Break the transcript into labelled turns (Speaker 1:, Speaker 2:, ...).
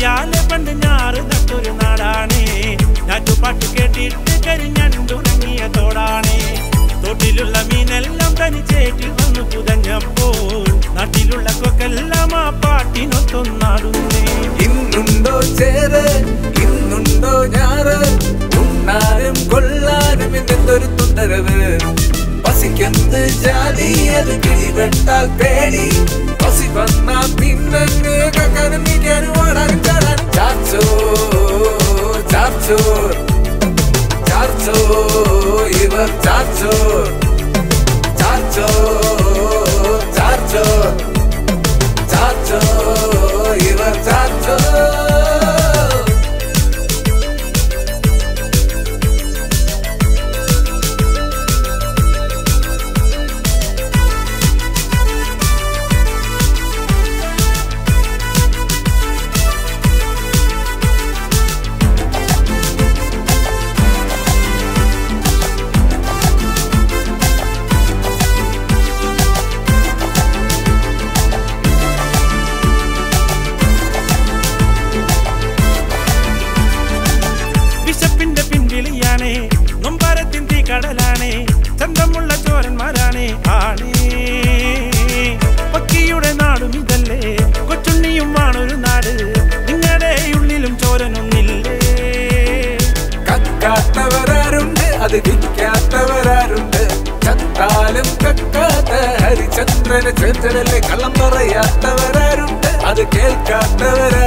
Speaker 1: കയ്യാലെ പണ്ട് ഞാറ് നട്ടൊരു നാടാണേ ഞാറ്റുപാട്ട് കേട്ടിട്ട് കരിഞ്ഞണ്ടുണങ്ങിയ തോടാണേ തൊട്ടിലുള്ള മീനെല്ലാം തനിച്ചേറ്റിൽ വന്നു പുതഞ്ഞപ്പോൾ നാട്ടിലുള്ള കൊക്കെല്ലാം ആ പാട്ടിനൊത്തൊന്നാടുന്നേ
Speaker 2: ഇന്നുണ്ടോ ചേര് ഇന്നുണ്ടോ ഞാറ് ഉണ്ണാനും കൊള്ളാനും എന്തൊരു തുണ്ടരവ് പസിക്കെന്ത് ജാതി അത് കിഴിവെട്ടാൽ പേടി പസി വന്നാ പിന്നങ്ങ് കക്കാനും നീക്കാനും ഓടാനും ചാടാനും ചാച്ചോ ചാച്ചോ ചാച്ചോ ഇവർ ചാച്ചോ ചാച്ചോ ചാച്ചോ ചാച്ചോ ഇവർ ചാച്ചോ
Speaker 1: വിശപ്പിന്റെ പിൻവിളിയാണേ നൊമ്പാരത്തിൻ തീ കടലാണേ ചന്തമുള്ള ചോരന്മാരാണേ ആണേ പക്കിയുടെ നാടും ഇതല്ലേ കൊച്ചുണ്ണിയും വാണൊരു നാട് നിങ്ങളുടെ ഉള്ളിലും ചോരനൊന്നില്ലേ
Speaker 2: കക്കാത്തവരാരുണ്ട് അത് വിൽക്കാത്തവരാരുണ്ട് ചത്താലും കക്കാത്ത ഹരിചന്ദ്രന് ചേർത്തലല്ലേ കള്ളം പറയാത്തവരാരുണ്ട് അത് കേൾക്കാത്തവരാരുണ്ട്